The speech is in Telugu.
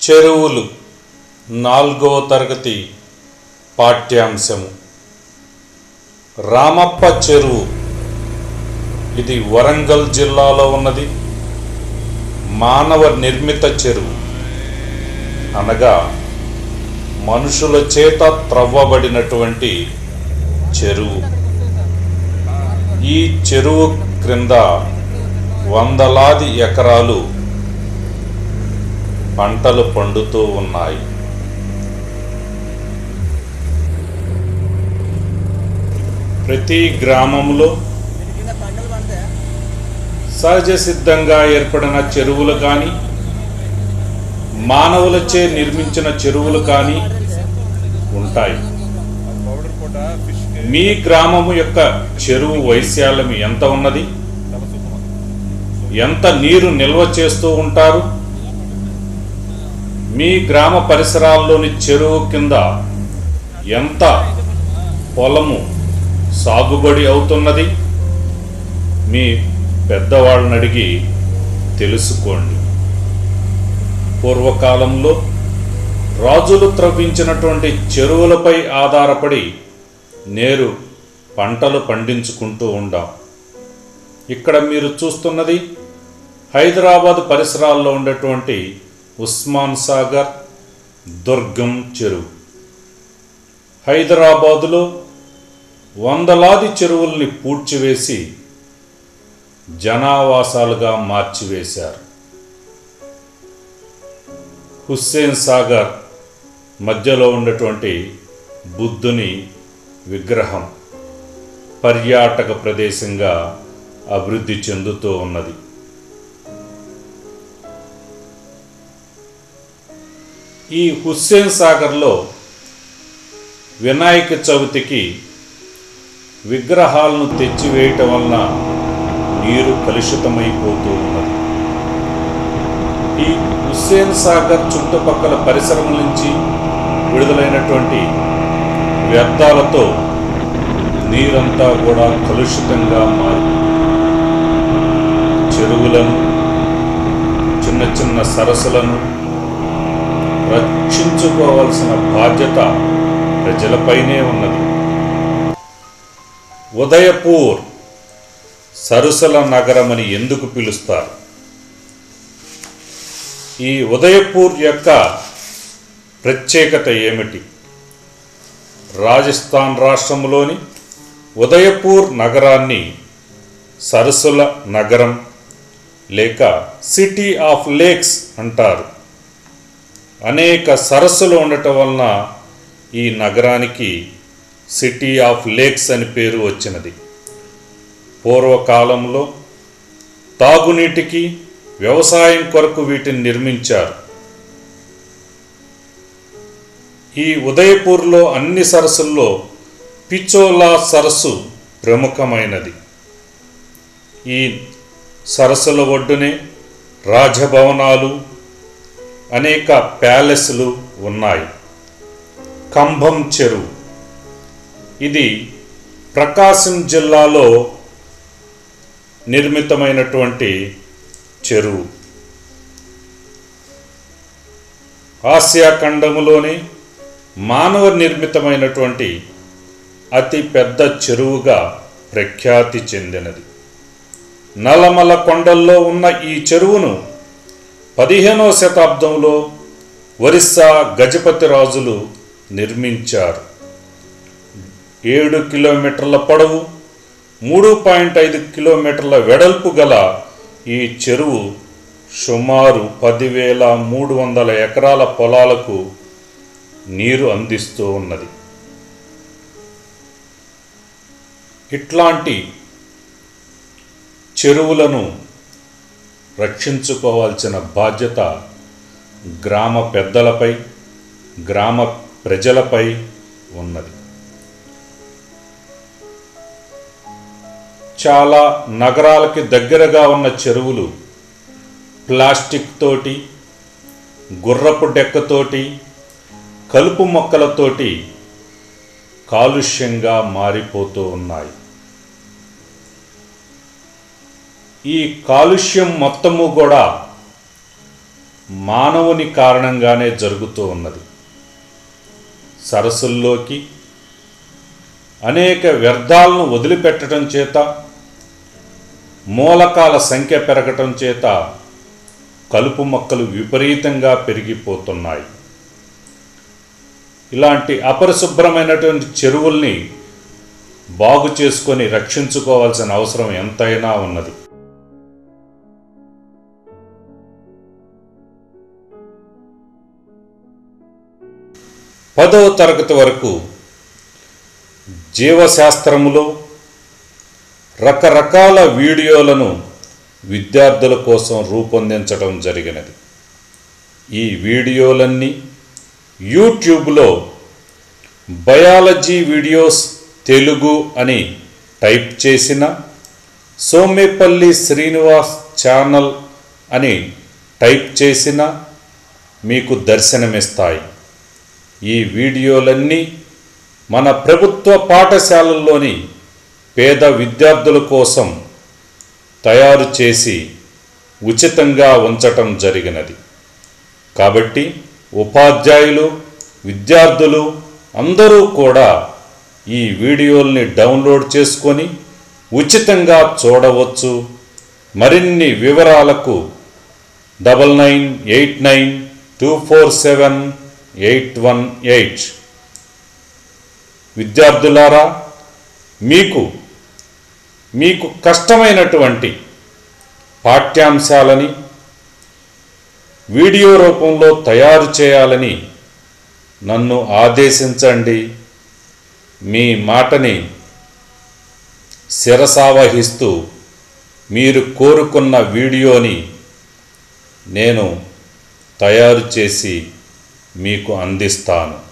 చెరువులు నాలుగవ తరగతి పాఠ్యాంశము రామప్ప చెరువు ఇది వరంగల్ జిల్లాలో ఉన్నది మానవ నిర్మిత చెరువు అనగా మనుషుల చేత త్రవ్వబడినటువంటి చెరువు ఈ చెరువు క్రింద వందలాది ఎకరాలు పంటలు పండుతూ ఉన్నాయి ప్రతి గ్రామంలో సహజ సిద్ధంగా ఏర్పడిన చెరువులు కానీ మానవులచే నిర్మించిన చెరువులు కానీ ఉంటాయి పౌడర్ పూట ఫిష్ మీ గ్రామము యొక్క చెరువు వైశాల్యం ఎంత ఉన్నది ఎంత నీరు నిల్వ చేస్తూ ఉంటారు మీ గ్రామ పరిసరాల్లోని చెరువు కింద ఎంత పొలము సాగుబడి అవుతున్నది మీ పెద్దవాళ్ళని అడిగి తెలుసుకోండి పూర్వకాలంలో రాజులు త్రవ్వించినటువంటి చెరువులపై ఆధారపడి నేరు పంటలు పండించుకుంటూ ఉండాం ఇక్కడ మీరు చూస్తున్నది హైదరాబాద్ పరిసరాల్లో ఉండేటువంటి ఉస్మాన్ సాగర్ దుర్గం చెరువు హైదరాబాదులో వందలాది చెరువుల్ని పూడ్చివేసి జనావాసాలుగా మార్చివేశారు హుస్సేన్ సాగర్ మధ్యలో ఉన్నటువంటి బుద్ధుని విగ్రహం పర్యాటక ప్రదేశంగా అభివృద్ధి చెందుతూ ఉన్నది ఈ హుస్సేన్ సాగర్లో వినాయక చవితికి విగ్రహాలను తెచ్చివేయటం వలన నీరు కలుషితమైపోతూ ఉన్నది ఈ హుస్సేన్ సాగర్ చుట్టుపక్కల పరిసరం నుంచి విడుదలైనటువంటి వ్యర్థాలతో నీరంతా కూడా కలుషితంగా మారి చెరువులను చిన్న చిన్న సరస్సులను రక్షించుకోవాల్సిన బాధ్యత ప్రజలపైనే ఉన్నది ఉదయపూర్ సరుసల నగరమని ఎందుకు పిలుస్తారు ఈ ఉదయపూర్ యొక్క ప్రత్యేకత ఏమిటి రాజస్థాన్ రాష్ట్రంలోని ఉదయపూర్ నగరాన్ని సరస్సుల నగరం లేక సిటీ ఆఫ్ లేక్స్ అంటారు అనేక సరస్సులు ఉండటం వలన ఈ నగరానికి సిటీ ఆఫ్ లేక్స్ అని పేరు వచ్చినది పూర్వకాలంలో తాగునీటికి వ్యవసాయం కొరకు వీటిని నిర్మించారు ఈ ఉదయపూర్లో అన్ని సరస్సుల్లో పిచోలా సరస్సు ప్రముఖమైనది ఈ సరస్సుల ఒడ్డునే రాజభవనాలు అనేక ప్యాలెస్లు ఉన్నాయి కంభం చెరువు ఇది ప్రకాశం జిల్లాలో నిర్మితమైనటువంటి చెరువు ఆసియా ఖండములోనే మానవ నిర్మితమైనటువంటి అతి పెద్ద చెరువుగా ప్రఖ్యాతి చెందినది నల్లమల కొండల్లో ఉన్న ఈ చెరువును పదిహేనవ శతాబ్దంలో ఒరిస్సా గజపతి రాజులు నిర్మించారు ఏడు కిలోమీటర్ల పొడవు మూడు పాయింట్ ఐదు కిలోమీటర్ల వెడల్పు గల ఈ చెరువు సుమారు పదివేల మూడు వందల ఎకరాల పొలాలకు నీరు అందిస్తూ ఉన్నది ఇట్లాంటి చెరువులను రక్షించుకోవాల్సిన బాధ్యత గ్రామ పెద్దలపై గ్రామ ప్రజలపై ఉన్నది చాలా నగరాలకి దగ్గరగా ఉన్న చెరువులు ప్లాస్టిక్ తోటి గుర్రపు డెక్కతోటి కలుపు మొక్కలతోటి కాలుష్యంగా మారిపోతూ ఉన్నాయి ఈ కాలుష్యం మొత్తము కూడా మానవుని కారణంగానే జరుగుతూ ఉన్నది సరస్సుల్లోకి అనేక వ్యర్థాలను వదిలిపెట్టడం చేత మూలకాల సంఖ్య పెరగటం చేత కలుపు మొక్కలు విపరీతంగా పెరిగిపోతున్నాయి ఇలాంటి అపరిశుభ్రమైనటువంటి చెరువుల్ని బాగు చేసుకొని రక్షించుకోవాల్సిన అవసరం ఎంతైనా ఉన్నది పదవ తరగతి వరకు జీవశాస్త్రములో రకరకాల వీడియోలను విద్యార్థుల కోసం రూపొందించడం జరిగినది ఈ వీడియోలన్నీ యూట్యూబ్లో బయాలజీ వీడియోస్ తెలుగు అని టైప్ చేసిన సోమేపల్లి శ్రీనివాస్ ఛానల్ అని టైప్ చేసిన మీకు దర్శనమిస్తాయి ఈ వీడియోలన్నీ మన ప్రభుత్వ పాఠశాలల్లోని పేద విద్యార్థుల కోసం తయారు చేసి ఉచితంగా ఉంచటం జరిగినది కాబట్టి ఉపాధ్యాయులు విద్యార్థులు అందరూ కూడా ఈ వీడియోల్ని డౌన్లోడ్ చేసుకొని ఉచితంగా చూడవచ్చు మరిన్ని వివరాలకు double nine eight nine two four seven eight one eight విద్యార్థులారా మీకు మీకు కష్టమైనటువంటి పాఠ్యాంశాలని వీడియో రూపంలో తయారు చేయాలని నన్ను ఆదేశించండి మీ మాటని శిరసావహిస్తూ మీరు కోరుకున్న వీడియోని నేను తయారు చేసి మీకు అందిస్తాను